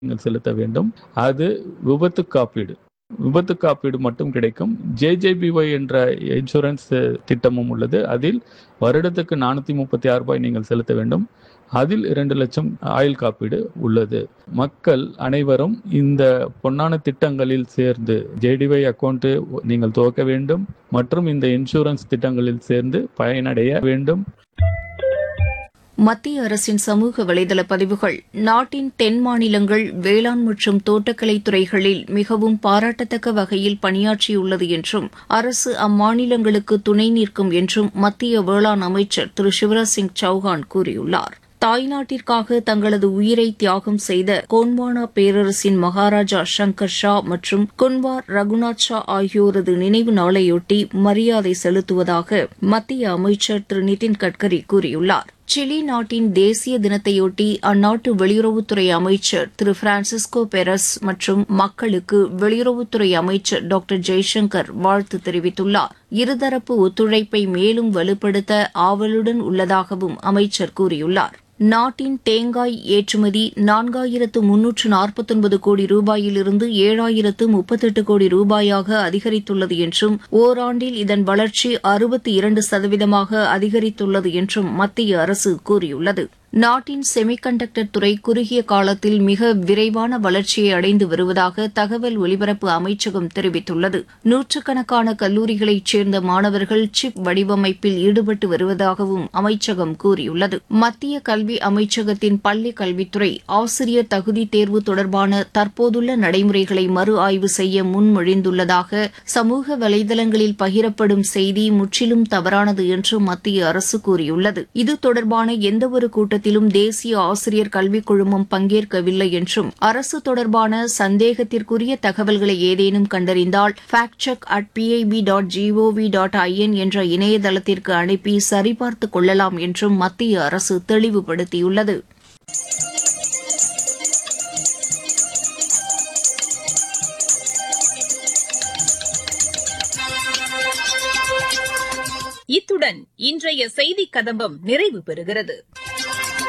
நீங்கள் செலுத்த வேண்டும் அது விபத்து காப்பீடு விபத்து காப்பீடு மட்டும் கிடைக்கும் ஜேஜேபிஒய் என்ற இன்சூரன்ஸ் திட்டமும் உள்ளது அதில் வருடத்துக்கு நானூற்றி முப்பத்தி ஆறு ரூபாய் நீங்கள் செலுத்த வேண்டும் அதில் இரண்டு லட்சம் ஆயுள் காப்பீடு உள்ளது மக்கள் அனைவரும் இந்த பொன்னான திட்டங்களில் சேர்ந்து ஜேடிஒய் அக்கௌண்ட் நீங்கள் துவக்க வேண்டும் மற்றும் இந்த இன்சூரன்ஸ் திட்டங்களில் சேர்ந்து பயனடைய வேண்டும் மத்திய அரசின் சமூக வலைதள பதிவுகள் நாட்டின் தென் மாநிலங்கள் வேளாண் மற்றும் தோட்டக்கலை துறைகளில் மிகவும் பாராட்டத்தக்க வகையில் பணியாற்றியுள்ளது என்றும் அரசு அம்மாநிலங்களுக்கு துணை நிற்கும் என்றும் மத்திய வேளாண் அமைச்சர் திரு சிவராஜ் சிங் சௌஹான் கூறியுள்ளார் தாய்நாட்டிற்காக தங்களது உயிரை தியாகம் செய்த கோண்ட்வானா பேரரசின் மகாராஜா சங்கர் ஷா மற்றும் குன்வார் ரகுநாத் ஷா ஆகியோரது நினைவு நாளையொட்டி மரியாதை செலுத்துவதாக மத்திய அமைச்சர் திரு நிதின் கட்கரி கூறியுள்ளார் சிலி நாட்டின் தேசிய தினத்தையொட்டி அந்நாட்டு வெளியுறவுத்துறை அமைச்சர் திரு பிரான்சிஸ்கோ பெரஸ் மற்றும் மக்களுக்கு வெளியுறவுத்துறை அமைச்சர் டாக்டர் ஜெய்சங்கர் வாழ்த்து தெரிவித்துள்ளார் இருதரப்பு ஒத்துழைப்பை மேலும் வலுப்படுத்த ஆவலுடன் உள்ளதாகவும் அமைச்சர் கூறியுள்ளார் நாட்டின் தேங்காய் ஏற்றுமதி நான்காயிரத்து முன்னூற்று நாற்பத்தொன்பது கோடி ரூபாயிலிருந்து ஏழாயிரத்து முப்பத்தெட்டு கோடி ரூபாயாக அதிகரித்துள்ளது என்றும் ஓராண்டில் இதன் வளர்ச்சி அறுபத்தி இரண்டு சதவீதமாக அதிகரித்துள்ளது என்றும் மத்திய அரசு கூறியுள்ளது நாட்டின் செமிகண்டக்டர் துறை குறுகிய காலத்தில் மிக விரைவான வளர்ச்சியை அடைந்து வருவதாக தகவல் ஒலிபரப்பு அமைச்சகம் தெரிவித்துள்ளது நூற்றுக்கணக்கான கல்லூரிகளைச் சேர்ந்த மாணவர்கள் சிப் வடிவமைப்பில் ஈடுபட்டு வருவதாகவும் அமைச்சகம் கூறியுள்ளது மத்திய கல்வி அமைச்சகத்தின் பள்ளி கல்வித்துறை ஆசிரியர் தகுதி தேர்வு தொடர்பான தற்போதுள்ள நடைமுறைகளை மறு ஆய்வு செய்ய முன்மொழிந்துள்ளதாக சமூக வலைதளங்களில் பகிரப்படும் செய்தி முற்றிலும் தவறானது என்று மத்திய அரசு கூறியுள்ளது இது தொடர்பான எந்தவொரு கூட்டத்தில் கூட்டத்திலும் தேசிய ஆசிரியர் கல்விக் குழுமம் பங்கேற்கவில்லை என்றும் அரசு தொடர்பான சந்தேகத்திற்குரிய தகவல்களை ஏதேனும் கண்டறிந்தால் fact check at PIB dot GOV dot IN என்ற இணையதளத்திற்கு அனுப்பி சரிபார்த்துக் கொள்ளலாம் என்றும் மத்திய அரசு தெளிவுபடுத்தியுள்ளது இத்துடன் இன்றைய செய்திக் கதம்பம் நிறைவு பெறுகிறது